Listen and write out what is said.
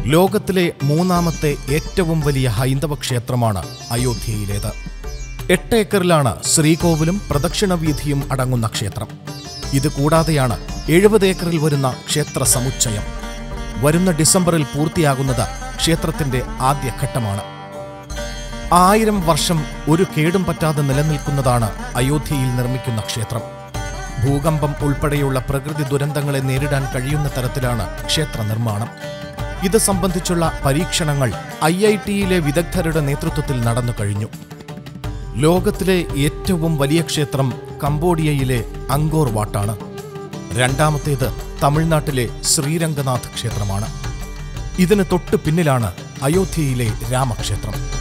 ലോകത്തിലെ മൂന്നാമത്തെ ഏറ്റവും വലിയ ഹൈന്ദവ ക്ഷേത്രമാണ് അയോധ്യയിലേത് എട്ട് ഏക്കറിലാണ് ശ്രീകോവിലും പ്രദക്ഷിണവീഥിയും അടങ്ങുന്ന ക്ഷേത്രം ഇത് കൂടാതെയാണ് എഴുപത് ഏക്കറിൽ വരുന്ന ക്ഷേത്ര സമുച്ചയം വരുന്ന ഡിസംബറിൽ പൂർത്തിയാകുന്നത് ക്ഷേത്രത്തിന്റെ ആദ്യഘട്ടമാണ് ആയിരം വർഷം ഒരു കേടും പറ്റാതെ നിലനിൽക്കുന്നതാണ് അയോധ്യയിൽ നിർമ്മിക്കുന്ന ക്ഷേത്രം ഭൂകമ്പം ഉൾപ്പെടെയുള്ള പ്രകൃതി ദുരന്തങ്ങളെ നേരിടാൻ കഴിയുന്ന തരത്തിലാണ് ക്ഷേത്ര നിർമ്മാണം ഇത് സംബന്ധിച്ചുള്ള പരീക്ഷണങ്ങൾ ഐ ഐ ടിയിലെ വിദഗ്ധരുടെ നേതൃത്വത്തിൽ നടന്നു കഴിഞ്ഞു ലോകത്തിലെ ഏറ്റവും വലിയ ക്ഷേത്രം കംബോഡിയയിലെ അങ്കോർ വാട്ടാണ് രണ്ടാമത്തേത് തമിഴ്നാട്ടിലെ ശ്രീരംഗനാഥ് ക്ഷേത്രമാണ് ഇതിന് തൊട്ടു പിന്നിലാണ് അയോധ്യയിലെ രാമക്ഷേത്രം